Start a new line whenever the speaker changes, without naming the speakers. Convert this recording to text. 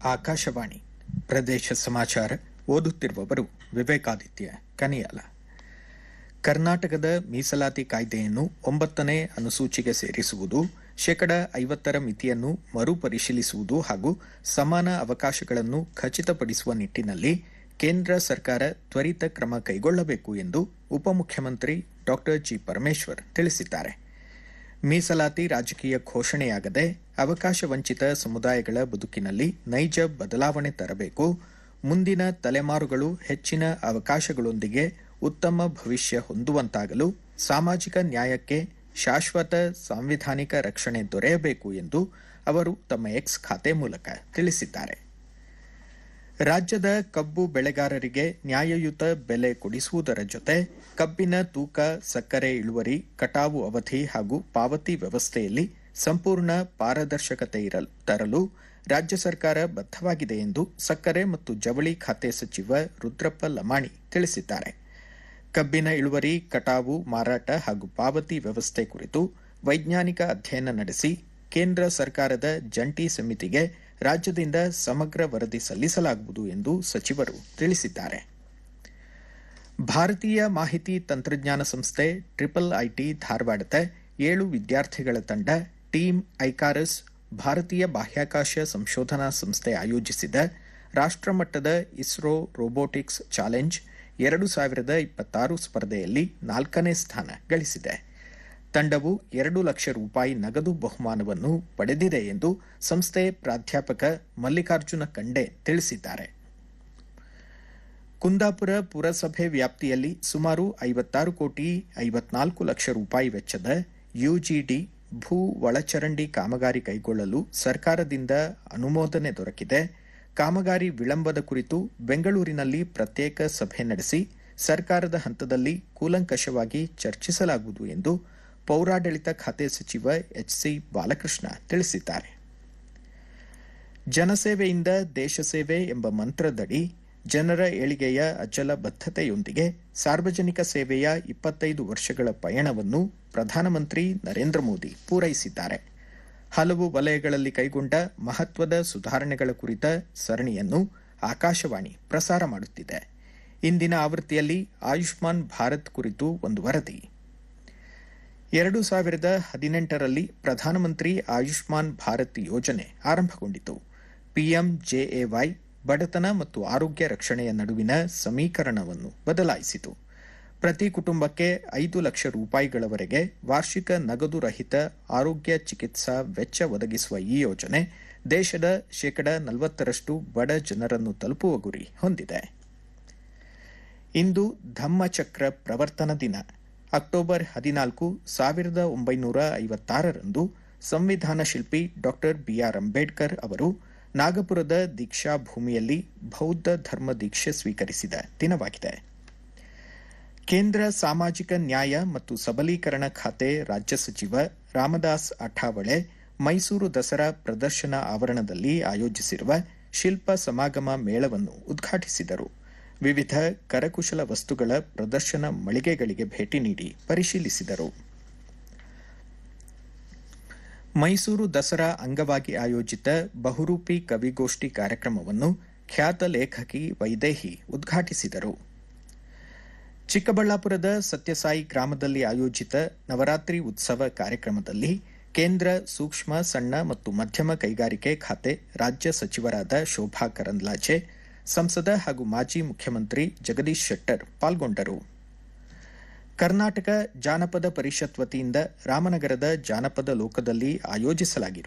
ಆಕಾಶವಾಣಿ ಪ್ರದೇಶ ಸಮಾಚಾರ ಓದುತ್ತಿರುವವರು ವಿವೇಕಾದಿತ್ಯ ಕನಿಯಾಲ ಕರ್ನಾಟಕದ ಮೀಸಲಾತಿ ಕಾಯ್ದೆಯನ್ನು ಒಂಬತ್ತನೇ ಅನುಸೂಚಿಗೆ ಸೇರಿಸುವುದು ಶೇಕಡ ಐವತ್ತರ ಮಿತಿಯನ್ನು ಮರುಪರಿಶೀಲಿಸುವುದು ಹಾಗೂ ಸಮಾನ ಅವಕಾಶಗಳನ್ನು ಖಚಿತಪಡಿಸುವ ನಿಟ್ಟಿನಲ್ಲಿ ಕೇಂದ್ರ ಸರ್ಕಾರ ತ್ವರಿತ ಕ್ರಮ ಕೈಗೊಳ್ಳಬೇಕು ಎಂದು ಉಪಮುಖ್ಯಮಂತ್ರಿ ಡಾ ಜಿ ಪರಮೇಶ್ವರ್ ತಿಳಿಸಿದ್ದಾರೆ ಮೀಸಲಾತಿ ರಾಜಕೀಯ ಘೋಷಣೆಯಾಗದೆ ಅವಕಾಶ ವಂಚಿತ ಸಮುದಾಯಗಳ ಬದುಕಿನಲ್ಲಿ ನೈಜ ಬದಲಾವಣೆ ತರಬೇಕು ಮುಂದಿನ ತಲೆಮಾರುಗಳು ಹೆಚ್ಚಿನ ಅವಕಾಶಗಳೊಂದಿಗೆ ಉತ್ತಮ ಭವಿಷ್ಯ ಹೊಂದುವಂತಾಗಲು ಸಾಮಾಜಿಕ ನ್ಯಾಯಕ್ಕೆ ಶಾಶ್ವತ ಸಾಂವಿಧಾನಿಕ ರಕ್ಷಣೆ ದೊರೆಯಬೇಕು ಎಂದು ಅವರು ತಮ್ಮ ಎಕ್ಸ್ ಖಾತೆ ಮೂಲಕ ತಿಳಿಸಿದ್ದಾರೆ ರಾಜ್ಯದ ಕಬ್ಬು ಬೆಳೆಗಾರರಿಗೆ ನ್ಯಾಯಯುತ ಬೆಲೆ ಕೊಡಿಸುವುದರ ಜೊತೆ ಕಬ್ಬಿನ ತೂಕ ಸಕ್ಕರೆ ಇಳುವರಿ ಕಟಾವು ಅವಧಿ ಹಾಗೂ ಪಾವತಿ ವ್ಯವಸ್ಥೆಯಲ್ಲಿ ಸಂಪೂರ್ಣ ಪಾರದರ್ಶಕತೆ ಇರಲು ತರಲು ರಾಜ್ಯ ಸರ್ಕಾರ ಬದ್ಧವಾಗಿದೆ ಎಂದು ಸಕ್ಕರೆ ಮತ್ತು ಜವಳಿ ಖಾತೆ ಸಚಿವ ರುದ್ರಪ್ಪ ಲಮಾಣಿ ತಿಳಿಸಿದ್ದಾರೆ ಕಬ್ಬಿನ ಇಳುವರಿ ಕಟಾವು ಮಾರಾಟ ಹಾಗೂ ಪಾವತಿ ವ್ಯವಸ್ಥೆ ಕುರಿತು ವೈಜ್ಞಾನಿಕ ಅಧ್ಯಯನ ನಡೆಸಿ ಕೇಂದ್ರ ಸರ್ಕಾರದ ಜಂಟಿ ಸಮಿತಿಗೆ ರಾಜ್ಯದಿಂದ ಸಮಗ್ರ ವರದಿ ಸಲ್ಲಿಸಲಾಗುವುದು ಎಂದು ಸಚಿವರು ತಿಳಿಸಿದ್ದಾರೆ ಭಾರತೀಯ ಮಾಹಿತಿ ತಂತ್ರಜ್ಞಾನ ಸಂಸ್ಥೆ ಟ್ರಿಪಲ್ ಐಟಿ ಧಾರವಾಡದ ಏಳು ವಿದ್ಯಾರ್ಥಿಗಳ ತಂಡ ಟೀಮ್ ಐಕಾರಸ್ ಭಾರತೀಯ ಬಾಹ್ಯಾಕಾಶ ಸಂಶೋಧನಾ ಸಂಸ್ಥೆ ಆಯೋಜಿಸಿದ ರಾಷ್ಟ್ರಮಟ್ಟದ ಇಸ್ರೋ ರೋಬೋಟಿಕ್ಸ್ ಚಾಲೆಂಜ್ ಎರಡು ಸಾವಿರದ ಇಪ್ಪತ್ತಾರು ಸ್ಪರ್ಧೆಯಲ್ಲಿ ನಾಲ್ಕನೇ ಸ್ಥಾನ ಗಳಿಸಿದೆ ತಂಡವು ಎರಡು ಲಕ್ಷ ರೂಪಾಯಿ ನಗದು ಬಹುಮಾನವನ್ನು ಪಡೆದಿದೆ ಎಂದು ಸಂಸ್ಥೆ ಪ್ರಾಧ್ಯಾಪಕ ಮಲ್ಲಿಕಾರ್ಜುನ ಕಂಡೆ ತಿಳಿಸಿದ್ದಾರೆ ಕುಂದಾಪುರ ಪುರಸಭೆ ವ್ಯಾಪ್ತಿಯಲ್ಲಿ ಸುಮಾರು ಐವತ್ತಾರು ಕೋಟಿ ಐವತ್ನಾಲ್ಕು ಲಕ್ಷ ರೂಪಾಯಿ ವೆಚ್ಚದ ಯುಜಿಡಿ ಭೂ ಒಳಚರಂಡಿ ಕಾಮಗಾರಿ ಕೈಗೊಳ್ಳಲು ಸರ್ಕಾರದಿಂದ ಅನುಮೋದನೆ ದೊರಕಿದೆ ಕಾಮಗಾರಿ ವಿಳಂಬದ ಕುರಿತು ಬೆಂಗಳೂರಿನಲ್ಲಿ ಪ್ರತ್ಯೇಕ ಸಭೆ ನಡೆಸಿ ಸರ್ಕಾರದ ಹಂತದಲ್ಲಿ ಕೂಲಂಕಷವಾಗಿ ಚರ್ಚಿಸಲಾಗುವುದು ಎಂದು ಪೌರಾಡಳಿತ ಖಾತೆ ಸಚಿವ ಎಚ್ಸಿ ಬಾಲಕೃಷ್ಣ ತಿಳಿಸಿದ್ದಾರೆ ಜನಸೇವೆಯಿಂದ ದೇಶ ಸೇವೆ ಎಂಬ ಮಂತ್ರದಡಿ ಜನರ ಏಳಿಗೆಯ ಅಚಲ ಬದ್ಧತೆಯೊಂದಿಗೆ ಸಾರ್ವಜನಿಕ ಸೇವೆಯ ಇಪ್ಪತ್ತೈದು ವರ್ಷಗಳ ಪಯಣವನ್ನು ಪ್ರಧಾನಮಂತ್ರಿ ನರೇಂದ್ರ ಮೋದಿ ಪೂರೈಸಿದ್ದಾರೆ ಹಲವು ವಲಯಗಳಲ್ಲಿ ಕೈಗೊಂಡ ಮಹತ್ವದ ಸುಧಾರಣೆಗಳ ಕುರಿತ ಸರಣಿಯನ್ನು ಆಕಾಶವಾಣಿ ಪ್ರಸಾರ ಮಾಡುತ್ತಿದೆ ಇಂದಿನ ಆವೃತ್ತಿಯಲ್ಲಿ ಆಯುಷ್ಮಾನ್ ಭಾರತ್ ಕುರಿತು ಒಂದು ವರದಿ ಎರಡು ಸಾವಿರದ ಹದಿನೆಂಟರಲ್ಲಿ ಪ್ರಧಾನಮಂತ್ರಿ ಆಯುಷ್ಮಾನ್ ಭಾರತ್ ಯೋಜನೆ ಆರಂಭಗೊಂಡಿತು ಪಿಎಂಜೆಎವೈ ಬಡತನ ಮತ್ತು ಆರೋಗ್ಯ ರಕ್ಷಣೆಯ ನಡುವಿನ ಸಮೀಕರಣವನ್ನು ಬದಲಾಯಿಸಿತು ಪ್ರತಿ ಕುಟುಂಬಕ್ಕೆ ಐದು ಲಕ್ಷ ರೂಪಾಯಿಗಳವರೆಗೆ ವಾರ್ಷಿಕ ನಗದು ರಹಿತ ಆರೋಗ್ಯ ಚಿಕಿತ್ಸಾ ವೆಚ್ಚ ಒದಗಿಸುವ ಈ ಯೋಜನೆ ದೇಶದ ಶೇಕಡ ನಲವತ್ತರಷ್ಟು ಬಡ ಜನರನ್ನು ತಲುಪುವ ಗುರಿ ಹೊಂದಿದೆ ಇಂದು ಧಮ್ಮಚಕ್ರ ಪ್ರವರ್ತನ ದಿನ ಅಕ್ಟೋಬರ್ ಹದಿನಾಲ್ಕು ಸಾವಿರದ ಒಂಬೈನೂರ ಐವತ್ತಾರರಂದು ಸಂವಿಧಾನ ಶಿಲ್ಪಿ ಡಾಕ್ಟರ್ ಬಿಆರ್ ಅಂಬೇಡ್ಕರ್ ಅವರು ನಾಗಪುರದ ದೀಕ್ಷಾ ಭೂಮಿಯಲ್ಲಿ ಬೌದ್ಧ ಧರ್ಮ ದೀಕ್ಷೆ ಸ್ವೀಕರಿಸಿದ ದಿನವಾಗಿದೆ ಕೇಂದ್ರ ಸಾಮಾಜಿಕ ನ್ಯಾಯ ಮತ್ತು ಸಬಲೀಕರಣ ಖಾತೆ ರಾಜ್ಯ ಸಚಿವ ರಾಮದಾಸ್ ಅಠಾವಳೆ ಮೈಸೂರು ದಸರಾ ಪ್ರದರ್ಶನ ಆವರಣದಲ್ಲಿ ಆಯೋಜಿಸಿರುವ ಶಿಲ್ಪ ಸಮಾಗಮ ಮೇಳವನ್ನು ಉದ್ಘಾಟಿಸಿದರು ವಿವಿಧ ಕರಕುಶಲ ವಸ್ತುಗಳ ಪ್ರದರ್ಶನ ಮಳಿಗೆಗಳಿಗೆ ಭೇಟಿ ನೀಡಿ ಪರಿಶೀಲಿಸಿದರು ಮೈಸೂರು ದಸರಾ ಅಂಗವಾಗಿ ಆಯೋಜಿತ ಬಹುರೂಪಿ ಕವಿಗೋಷ್ಠಿ ಕಾರ್ಯಕ್ರಮವನ್ನು ಖ್ಯಾತ ಲೇಖಕಿ ವೈದೇಹಿ ಉದ್ಘಾಟಿಸಿದರು ಚಿಕ್ಕಬಳ್ಳಾಪುರದ ಸತ್ಯಸಾಯಿ ಗ್ರಾಮದಲ್ಲಿ ಆಯೋಜಿತ ನವರಾತ್ರಿ ಉತ್ಸವ ಕಾರ್ಯಕ್ರಮದಲ್ಲಿ ಕೇಂದ್ರ ಸೂಕ್ಷ್ಮ ಸಣ್ಣ ಮತ್ತು ಮಧ್ಯಮ ಕೈಗಾರಿಕೆ ಖಾತೆ ರಾಜ್ಯ ಸಚಿವರಾದ ಶೋಭಾ ಕರಂದ್ಲಾಜೆ ಸಂಸದ ಹಾಗೂ ಮಾಜಿ ಮುಖ್ಯಮಂತ್ರಿ ಜಗದೀಶ್ ಶೆಟ್ಟರ್ ಪಾಲ್ಗೊಂಡರು ಕರ್ನಾಟಕ ಜಾನಪದ ಪರಿಷತ್ ವತಿಯಿಂದ ರಾಮನಗರದ ಜಾನಪದ ಲೋಕದಲ್ಲಿ ಆಯೋಜಿಸಲಾಗಿರುವ